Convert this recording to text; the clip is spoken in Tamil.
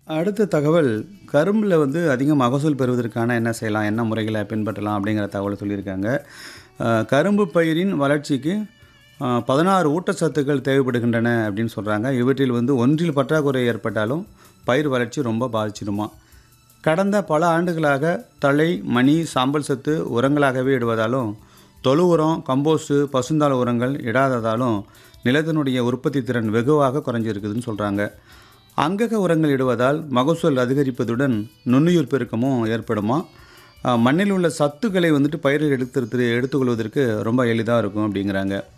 அடுத்த தகவல் கரும்பில் வந்து அதிக மகசூல் பெறுவதற்கான என்ன செய்யலாம் என்ன முறைகளை பின்பற்றலாம் அப்படிங்கிற தகவலை சொல்லியிருக்காங்க அஹ், கரும்பு பயிரின் வளர்ச்சிக்கு அஹ், பதினாறு ஊட்டச்சத்துக்கள் தேவைப்படுகின்றன அப்படின்னு சொல்கிறாங்க இவற்றில் வந்து ஒன்றில் பற்றாக்குறை ஏற்பட்டாலும் பயிர் வளர்ச்சி ரொம்ப பாதிச்சிடுமா கடந்த பல ஆண்டுகளாக தழை மணி சாம்பல் சத்து உரங்களாகவே இடுவதாலும் தொழு உரம் கம்போஸ்ட்டு பசுந்தாள் உரங்கள் இடாததாலும் நிலத்தினுடைய உற்பத்தி திறன் வெகுவாக குறைஞ்சிருக்குதுன்னு சொல்கிறாங்க அங்கக உரங்கள் இடுவதால் மகசூல் அதிகரிப்பதுடன் நுண்ணுயிர் பெருக்கமும் ஏற்படுமா அஹ் மண்ணில் உள்ள சத்துக்களை வந்துட்டு பயிரில் எடுத்து எடுத்துக்கொள்வதற்கு ரொம்ப எளிதாக இருக்கும் அப்படிங்கிறாங்க